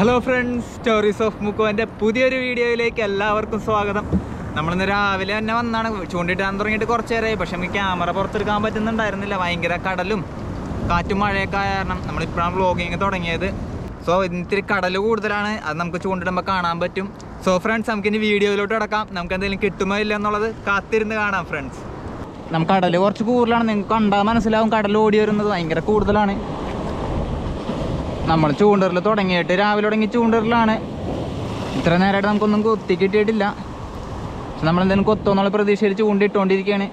Hello friends stories of മുക്കുവൻ്റെ പുതിയൊരു വീഡിയോയിലേക്ക് എല്ലാവർക്കും സ്വാഗതം നമ്മളിന്ന് രാവിലെ തന്നെ വന്നാണ് ചൂണ്ടിട്ടാൻ തുടങ്ങിയിട്ട് കുറച്ച് നേരമായി പക്ഷെ നമുക്ക് ക്യാമറ പുറത്തെടുക്കാൻ പറ്റുന്നുണ്ടായിരുന്നില്ല ഭയങ്കര കടലും കാറ്റും മഴയൊക്കെ ആയ കാരണം നമ്മളിപ്പോഴാണ് വ്ളോഗിങ് തുടങ്ങിയത് സോ ഇത്തിരി കടൽ കൂടുതലാണ് അത് നമുക്ക് ചൂണ്ടിടുമ്പോൾ കാണാൻ പറ്റും സോ ഫ്രണ്ട്സ് നമുക്കിനി വീഡിയോയിലോട്ട് കിടക്കാം നമുക്ക് എന്തെങ്കിലും കിട്ടുമോ ഇല്ല എന്നുള്ളത് കാത്തിരുന്ന് കാണാം ഫ്രണ്ട്സ് നമുക്ക് കടൽ കുറച്ച് കൂടുതലാണ് നിങ്ങൾക്ക് കണ്ടാൽ മനസ്സിലാവും കടൽ ഓടി വരുന്നത് ഭയങ്കര കൂടുതലാണ് നമ്മൾ ചൂണ്ടറിൽ തുടങ്ങിയിട്ട് രാവിലെ തുടങ്ങി ചൂണ്ടറിലാണ് ഇത്ര നേരമായിട്ട് നമുക്കൊന്നും കൊത്തി കിട്ടിയിട്ടില്ല പക്ഷെ നമ്മൾ എന്തെങ്കിലും കൊത്തോന്നുള്ള പ്രതീക്ഷയിൽ ചൂണ്ടിട്ടുകൊണ്ടിരിക്കുകയാണ്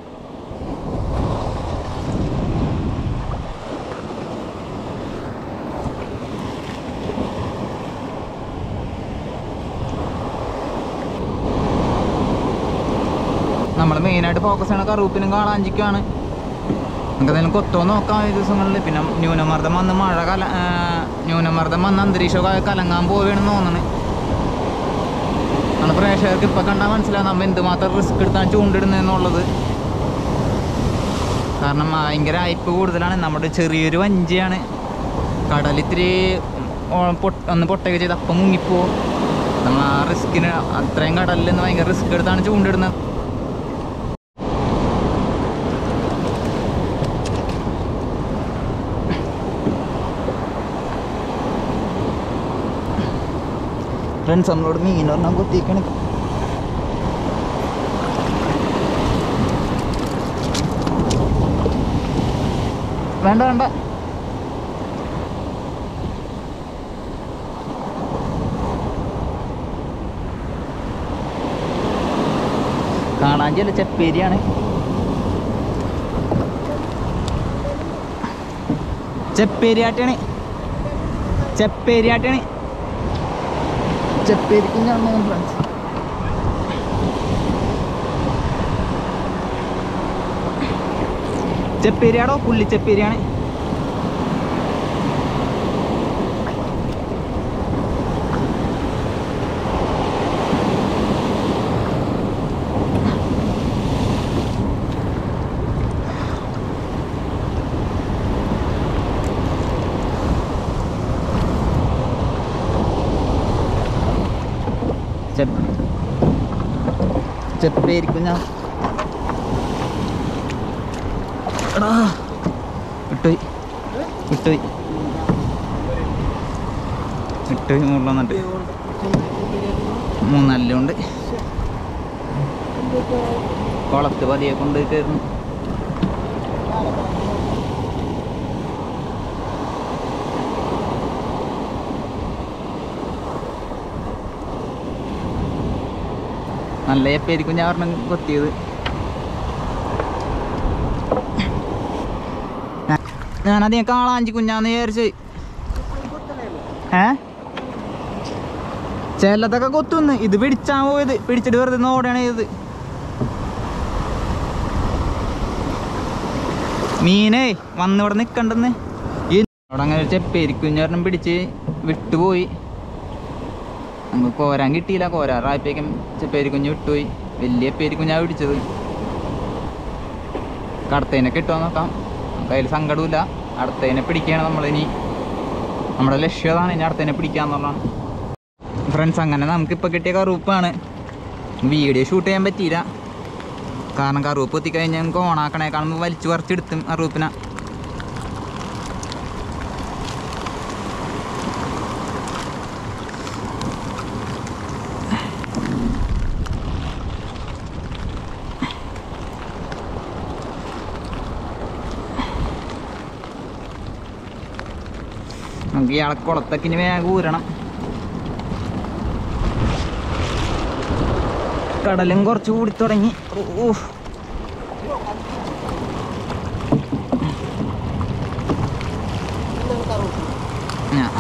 നമ്മൾ മെയിനായിട്ട് ഫോക്കസ് ചെയ്യണ കറുപ്പിനും കാളാഞ്ചിക്കാണ് നമുക്ക് എന്തെങ്കിലും കൊത്തോ നോക്കാം ഈ ദിവസങ്ങളിൽ പിന്നെ ന്യൂനമർദ്ദം വന്ന് മഴ കല ആ, ന്യൂനമർദ്ദം വന്ന് അന്തരീക്ഷമൊക്കെ കലങ്ങാൻ പോവുകയാണെന്ന് തോന്നണേ നമ്മുടെ പ്രേക്ഷകർക്ക് ഇപ്പം കണ്ടാൽ മനസ്സിലാവും നമ്മൾ എന്തുമാത്രം റിസ്ക് എടുത്താണ് ചൂണ്ടിടുന്നതെന്നുള്ളത് കാരണം ഭയങ്കര അയപ്പ് കൂടുതലാണ് നമ്മുടെ ചെറിയൊരു വഞ്ചിയാണ് കടലിത്തിരി ഓ- പൊട്ട്- ഒന്ന് പൊട്ടൊക്കെ ചെയ്ത് അപ്പം മുങ്ങിപ്പോവും നമ്മൾ ആ റിസ്കിന് അത്രയും കടലിൽ നിന്ന് ഭയങ്കര റിസ്ക് എടുത്താണ് ചൂണ്ടിടുന്നത് ഫ്രണ്ട്സ് നമ്മളോട് മീൻ പറഞ്ഞാൽ കൊത്തിക്കണ വേണ്ട വേണ്ട കാണാഞ്ചല്ല ചെപ്പേരിയാണ് ചെപ്പേരിയാട്ടാണ് ചെപ്പേരിയാട്ടാണ് ചെപ്പേരിക്കും ഞാൻ ഫ്രണ്ട്സ് ചെപ്പേരിയാടോ പുള്ളി ചെപ്പേരിയാണ് ചെപ്പ് ചെപ്പേരിക്കും ഞാൻ എടാ വിട്ടുപോയി വിട്ടുപോയി വിട്ടുപോയി മുകളിൽ മൂന്നല്ലുണ്ട് കുളത്ത് പതിയെ കൊണ്ട് കയറുന്നു നല്ല എപ്പായിരിക്കും ഞാൻ പറഞ്ഞ കൊത്തിയത് ഞാനധികം കാളാഞ്ചി കുഞ്ഞാന്ന് വിചാരിച്ച് ഏ ചെല്ലത്തൊക്കെ കൊത്തുന്ന് ഇത് പിടിച്ചാൻ പോയത് പിടിച്ചിട്ട് വെറുതെ ഒന്ന് ഓടുകയാണ് ചെയ്തത് മീനേ വന്ന് ഇവിടെ നിക്കണ്ടെന്ന് ഈ അവിടെ അങ്ങനെ ഒരു ചെപ്പേരിക്കുഞ്ഞൊരെണ്ണം പിടിച്ച് വിട്ടുപോയി നമുക്ക് കോരാൻ കിട്ടിയില്ല കോരാറായപ്പോഴേക്കും ചെപ്പേരിക്കുഞ്ഞ് വിട്ടുപോയി വലിയ പേരിക്കുഞ്ഞാ പിടിച്ചത് കടത്തേനെ കിട്ടുമോ നോക്കാം നമുക്ക് അതിൽ സങ്കടമില്ല അടുത്തതിനെ പിടിക്കുകയാണ് നമ്മളിനി നമ്മുടെ ലക്ഷ്യം അതാണ് ഇനി അടുത്തതിനെ പിടിക്കാന്നുള്ളതാണ് ഫ്രണ്ട്സ് അങ്ങനെ നമുക്കിപ്പോൾ കിട്ടിയ കറുപ്പാണ് വീഡിയോ ഷൂട്ട് ചെയ്യാൻ പറ്റിയില്ല കാരണം കറുപ്പ് എത്തിക്കഴിഞ്ഞാൽ നമുക്ക് ഓണാക്കണേ കാണുമ്പോൾ വലിച്ചു പറിച്ചെടുത്തും കറുപ്പിനെ നമുക്ക് ഇയാളെ കുളത്തൊക്കെ ഇനി വേഗം ഊരണം കടലും കുറച്ച് കൂടി തുടങ്ങി ഓ ഞാ.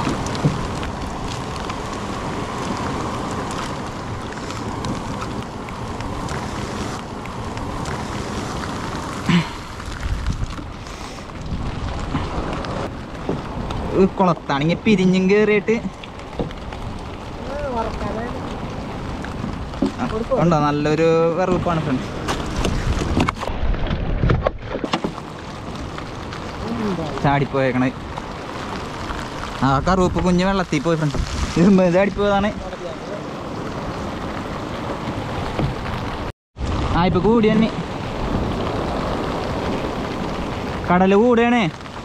ഈ കുളത്താണെങ്കിൽ പിരിഞ്ഞും കേറിയിട്ട് ഉണ്ടോ നല്ലൊരു വെറുപ്പാണ് ഫ്രണ്ട്സ് ചാടിപ്പോയേക്കണേ ആ കറുപ്പ് കുഞ്ഞ് വെള്ളത്തിൽ പോയി ഫ്രണ്ട്സ് ഇരുമ്പ് ഇത് അടിപ്പോയതാണ് ആ ഇപ്പൊ കൂടി തന്നെ കടല് കൂടിയാണ്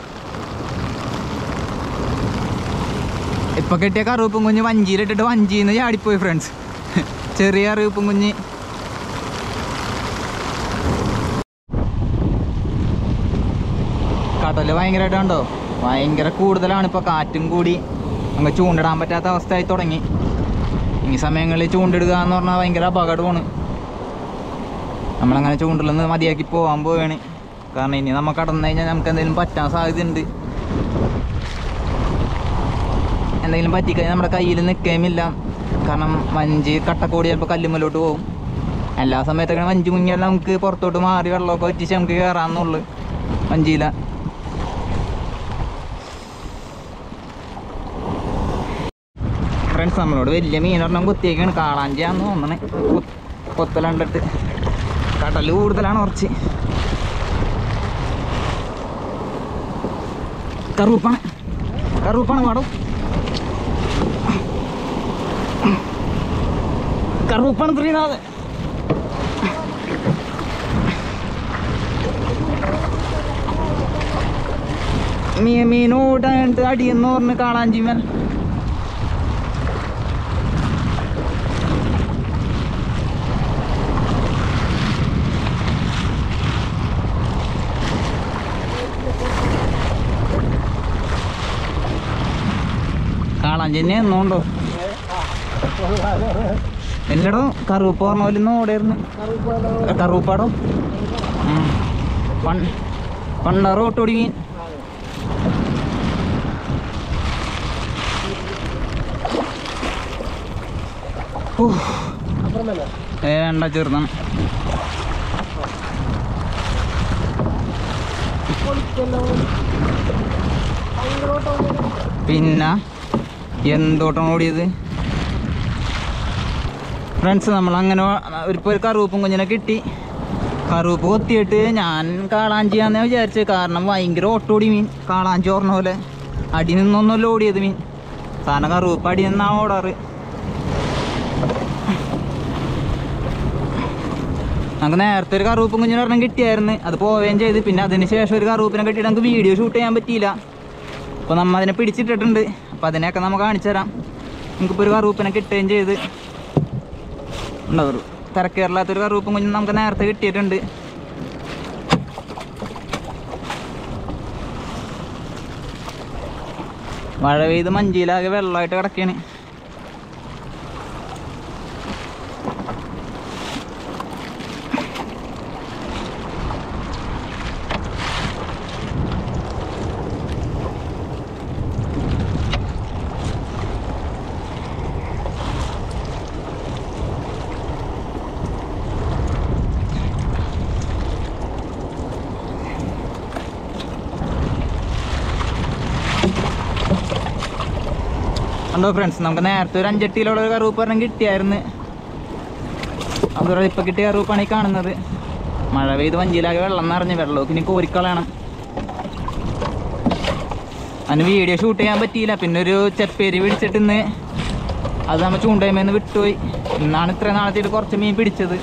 ഇപ്പൊ കെട്ടിയ കറുപ്പും കുഞ്ഞ് വഞ്ചിയിലിട്ടിട്ട് വഞ്ചിന്ന് ചാടിപ്പോയി ഫ്രണ്ട്സ് ചെറിയ കറുപ്പും കുഞ്ഞ് കടല് ഭയങ്കരമായിട്ട് കണ്ടോ ഭയങ്കര കൂടുതലാണ് ഇപ്പൊ കാറ്റും കൂടി നമുക്ക് ചൂണ്ടിടാൻ പറ്റാത്ത അവസ്ഥയായി തുടങ്ങി ഈ സമയങ്ങളിൽ ചൂണ്ടിടുക എന്ന് പറഞ്ഞാൽ ഭയങ്കര അപകടമാണ് നമ്മളങ്ങനെ ചൂണ്ടിൽ നിന്ന് മതിയാക്കി പോകാൻ പോവുകയാണ് കാരണം ഇനി നമ്മൾ കടന്നു കഴിഞ്ഞാൽ നമുക്ക് എന്തെങ്കിലും പറ്റാൻ സാധ്യതയുണ്ട് എന്തെങ്കിലും പറ്റിക്കഴിഞ്ഞാൽ നമ്മുടെ കയ്യിൽ നിൽക്കുകയുമില്ല കാരണം വഞ്ചി കട്ടക്കോടി ചിലപ്പോൾ കല്ലുമ്മലോട്ട് പോകും എല്ലാ സമയത്തൊക്കെ വഞ്ചി മുങ്ങിയാൽ നമുക്ക് പുറത്തോട്ട് മാറി വെള്ളമൊക്കെ വെച്ചിച്ച് നമുക്ക് കയറാമെന്നുള്ളു വഞ്ചിയില ഫ്രണ്ട്സ് നമ്മളോട് വലിയ മീനൊരെണ്ണം കൊത്തിയേക്കാണ് കാളാഞ്ചിയാന്ന് തോന്നണേ കൊ- കൊത്തലണ്ടിട്ട് കടല് കൂടുതലാണ് കുറച്ച് കറുപ്പാണ് കറുപ്പാണ് പാടും കറുപ്പാണ് ശ്രീനാഥ് മീ മീനോട്ട് അടിയെന്ന് പറഞ്ഞ് കാളാഞ്ചിമൻ കാളാഞ്ചിനെ എന്നോണ്ടോ എന്നടോ കറുപ്പ് പറഞ്ഞ പോലെ ഇന്ന് ഓടായിരുന്നു കറുപ്പാടോ ഉം. പൺ- പണ്ടാറ് ഓട്ടോടി മീൻ ഓ. ഏ വേണ്ട ചെറുതാണ് പിന്നെ എന്തോട്ടം ഓടിയത് ഫ്രണ്ട്സ് നമ്മൾ അങ്ങനെ ഒരു ഇപ്പോൾ ഒരു കറുപ്പും കുഞ്ഞിനെ കിട്ടി കറുപ്പ് കൊത്തിയിട്ട് ഞാൻ കാളാഞ്ചിയാന്നേ വിചാരിച്ചത് കാരണം ഭയങ്കര ഓട്ടോടി മീൻ കാളാഞ്ചി ഓർണ പോലെ അടി നിന്നൊന്നുമല്ല ഓടിയത് മീൻ സാധനം കറുപ്പ് അടി നിന്നാണ് ഓടാറ് നമുക്ക് നേരത്തെ ഒരു കറുപ്പും കുഞ്ഞിനെ ഒരെണ്ണം കിട്ടിയായിരുന്നു അത് പോവുകയും ചെയ്ത് പിന്നെ അതിന് ശേഷം ഒരു കറുപ്പിനെ കിട്ടിയിട്ട് നമുക്ക് വീഡിയോ ഷൂട്ട് ചെയ്യാൻ പറ്റിയില്ല അപ്പോൾ നമ്മൾ അതിനെ പിടിച്ചിട്ടിട്ടുണ്ട് അപ്പോൾ അതിനെയൊക്കെ നമുക്ക് കാണിച്ചു തരാം നമുക്കിപ്പോൾ ഒരു കറുപ്പിനെ കിട്ടുകയും ചെയ്ത് ഉണ്ടാവും തിരക്കേറില്ലാത്തൊരു കറുപ്പും കുഞ്ഞും നമുക്ക് നേരത്തെ കിട്ടിയിട്ടുണ്ട് മഴ പെയ്ത് മഞ്ചിയിലാകെ വെള്ളമായിട്ട് കിടക്കുകയാണ് ഉണ്ടോ ഫ്രണ്ട്സ് നമുക്ക് നേരത്തെ ഒരു അഞ്ചെട്ടിയിലുള്ള ഒരു കറുപ്പ് ഒരെണ്ണം കിട്ടിയായിരുന്നു അതുപോലെ ഇപ്പം കിട്ടിയ കറുപ്പാണ് ഈ കാണുന്നത് മഴ പെയ്ത് വഞ്ചിയിലാകെ വെള്ളം നിറഞ്ഞ് വെള്ളമൊക്കെ ഇനി കോരിക്കളയണം അതിന് വീഡിയോ ഷൂട്ട് ചെയ്യാൻ പറ്റിയില്ല പിന്നെ ഒരു ചെപ്പേരി പിടിച്ചിട്ട് ഇന്ന് അത് നമ്മൾ ചൂണ്ടയമേന്ന് വിട്ടുപോയി ഇന്നാണ് ഇത്ര നാളത്തേക്ക് കുറച്ച് മീൻ പിടിച്ചത്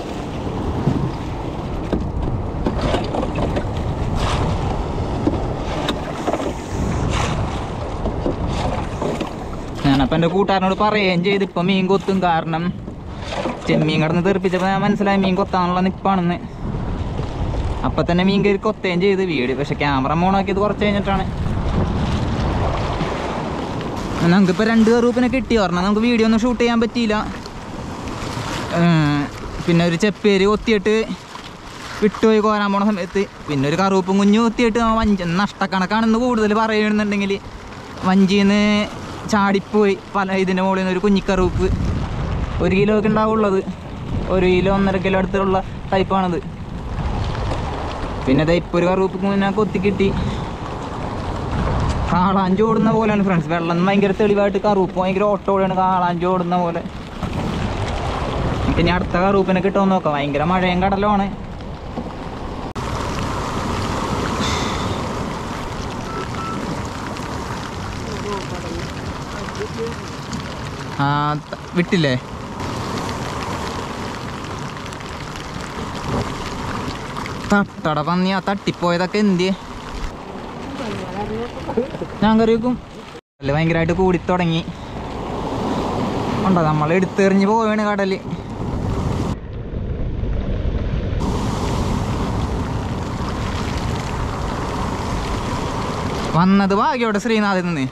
ഞാനപ്പം എൻ്റെ കൂട്ടുകാരനോട് പറയുകയും ചെയ്ത് ഇപ്പം മീൻ കൊത്തും കാരണം ചെമ്മീൻ കിടന്ന് തെറിപ്പിച്ചപ്പോൾ ഞാൻ മനസ്സിലായി മീൻ കൊത്താനുള്ള നിപ്പാണെന്ന് അപ്പം തന്നെ മീൻ കയറി കൊത്തുകയും ചെയ്ത് വീഡിയോ പക്ഷെ ക്യാമറ മോണാക്കിയത് കുറച്ച് കഴിഞ്ഞിട്ടാണ് നമുക്കിപ്പോൾ രണ്ട് കറുപ്പിനെ കിട്ടി പറഞ്ഞാൽ നമുക്ക് വീഡിയോ ഒന്നും ഷൂട്ട് ചെയ്യാൻ പറ്റിയില്ല ഏർ പിന്നെ ഒരു ചെപ്പേര് കൊത്തിയിട്ട് വിട്ടുപോയി കോരാൻ പോണ സമയത്ത് പിന്നെ ഒരു കറുപ്പും കുഞ്ഞു കൊത്തിയിട്ട് ആ വഞ്ചി നഷ്ടക്കണക്കാണെന്ന് കൂടുതൽ പറയുന്നുണ്ടെങ്കിൽ വഞ്ചിന്ന് ചാടിപ്പോയി പല ഇതിൻ്റെ മുകളിൽ നിന്ന് ഒരു കുഞ്ഞിക്കറുപ്പ് ഒരു കിലോ ഒക്കെ ഉണ്ടാവുള്ളത് ഒരു കിലോ ഒന്നര കിലോ അടുത്തുള്ള ടൈപ്പാണത് പിന്നെ ദേ ഇപ്പോൾ ഒരു കറുപ്പ് കുഞ്ഞിനെ കൊത്തി കിട്ടി കാളാഞ്ചി ഓടുന്ന പോലെയാണ് ഫ്രണ്ട്സ് വെള്ളം ഭയങ്കര തെളിവായിട്ട് കറുപ്പ് ഭയങ്കര ഓട്ടോടെയാണ് കാളാഞ്ചി ഓടുന്ന പോലെ നമുക്ക് ഇനി അടുത്ത കറുപ്പിനെ കിട്ടുമെന്ന് നോക്കാം ഭയങ്കര മഴയും കടലുമാണ് ആ ത- വിട്ടില്ലേ തട്ടട പന്നി ആ തട്ടിപ്പോയതൊക്കെ എന്തിയെ ഞാൻ കറി വെക്കും കടല് ഭയങ്കരമായിട്ട് കൂടി തുടങ്ങി ഉണ്ടോ നമ്മൾ എടുത്തെറിഞ്ഞ് പോവാണ് കടല് വന്നത് ഭാഗ്യോടെ ശ്രീനാഥിൽ നിന്ന്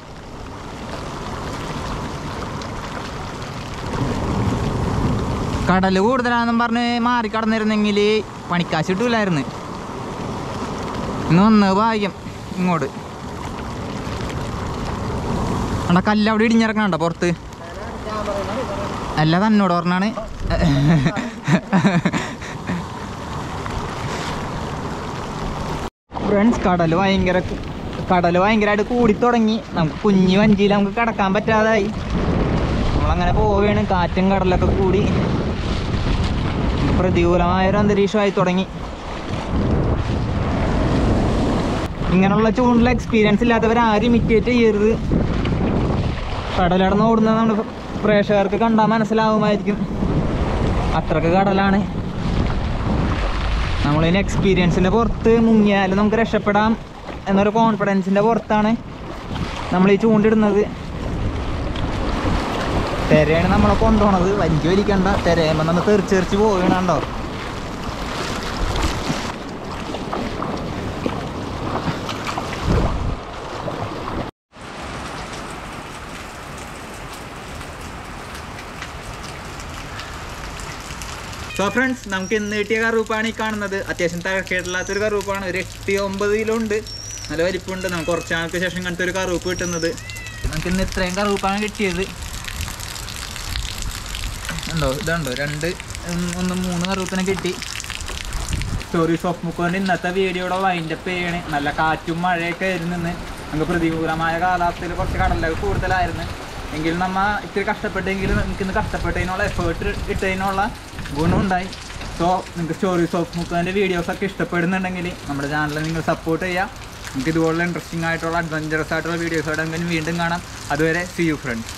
കടല് കൂടുതലാണെന്നും പറഞ്ഞ് മാറി കടന്നിരുന്നെങ്കിൽ പണിക്കാശ് കിട്ടൂലായിരുന്നു ഇന്ന് വന്നത് ഭാഗ്യം ഇങ്ങോട്ട് അവിടെ കല്ല് അവിടെ ഇടിഞ്ഞിറക്കണുണ്ടോ പുറത്ത് അല്ല തന്നോട് പറഞ്ഞാണ് ഫ്രണ്ട്സ് കടൽ ഭയങ്കര കടൽ ഭയങ്കരമായിട്ട് കൂടി തുടങ്ങി നമുക്ക് കുഞ്ഞി വഞ്ചിയിൽ നമുക്ക് കിടക്കാൻ പറ്റാതായി നമ്മളങ്ങനെ പോവുകയാണ് കാറ്റും കടലൊക്കെ കൂടി പ്രതികൂലമായ ഒരു അന്തരീക്ഷമായി തുടങ്ങി ഇങ്ങനെയുള്ള ചൂണ്ടുള്ള എക്സ്പീരിയൻസ് ഇല്ലാത്തവർ ആരും ഇമിറ്റേറ്റ് ചെയ്യരുത് കടലടന്ന് ഓടുന്നത് നമ്മുടെ പ്രേക്ഷകർക്ക് കണ്ടാൽ മനസ്സിലാവുമായിരിക്കും അത്രക്ക് കടലാണ് നമ്മളിതിന് എക്സ്പീരിയൻസിൻ്റെ പുറത്ത് മുങ്ങിയാലും നമുക്ക് രക്ഷപ്പെടാം എന്നൊരു കോൺഫിഡൻസിൻ്റെ പുറത്താണ് നമ്മൾ ഈ ചൂണ്ടിടുന്നത് തിരയാണ് നമ്മളെ കൊണ്ടുപോണത് വഞ്ചി വലിക്കണ്ട തിരയുമ്പോൾ നമ്മൾ തെറിച്ച് തെറിച്ച് പോകണുണ്ടോ സോ ഫ്രണ്ട്സ് നമുക്ക് ഇന്ന് കിട്ടിയ കറുപ്പാണ് ഈ കാണുന്നത് അത്യാവശ്യം തഴക്കേട്ടില്ലാത്തൊരു കറുപ്പാണ് ഒരു എട്ട് ഒമ്പത് കിലോ ഉണ്ട് നല്ല വലിപ്പമുണ്ട് നമുക്ക് കുറച്ച് നാൾക്ക് ശേഷം ഇങ്ങനത്തെ ഒരു കറുപ്പ് കിട്ടുന്നത് നമുക്ക് ഇന്ന് ഇത്രയും കറുപ്പാണ് കിട്ടിയത് ഉണ്ടോ ഇതുണ്ടോ രണ്ട് ഉം, ഒന്ന് മൂന്ന് കറുപ്പിനെ കിട്ടി സ്റ്റോറീസ് ഓഫ് മുക്കോൻ്റെ ഇന്നത്തെ വീഡിയോയുടെ വൈൻഡപ്പ് ചെയ്യണേ നല്ല കാറ്റും മഴയൊക്കെ ആയിരുന്നു ഇന്ന് നമുക്ക് പ്രതികൂലമായ കാലാവസ്ഥയിൽ കുറച്ച് കടലൊക്കെ കൂടുതലായിരുന്നു എങ്കിലും നമ്മ ഇത്തിരി കഷ്ടപ്പെട്ടെങ്കിലും നമുക്ക് ഇന്ന് കഷ്ടപ്പെട്ടതിനുള്ള എഫേർട്ട് ഇട്ടതിനുള്ള ഗുണമുണ്ടായി സോ നിങ്ങൾക്ക് സ്റ്റോറീസ് ഓഫ് മുക്കോൻ്റെ വീഡിയോസൊക്കെ ഇഷ്ടപ്പെടുന്നുണ്ടെങ്കിൽ നമ്മുടെ ചാനൽ നിങ്ങൾ സപ്പോർട്ട് ചെയ്യുക നമുക്ക് ഇതുപോലുള്ള ഇൻട്രസ്റ്റിംഗ് ആയിട്ടുള്ള അഡ്വഞ്ചറസ് ആയിട്ടുള്ള വീഡിയോസോടെ വീണ്ടും കാണാം അതുവരെ സി യു ഫ്രണ്ട്സ്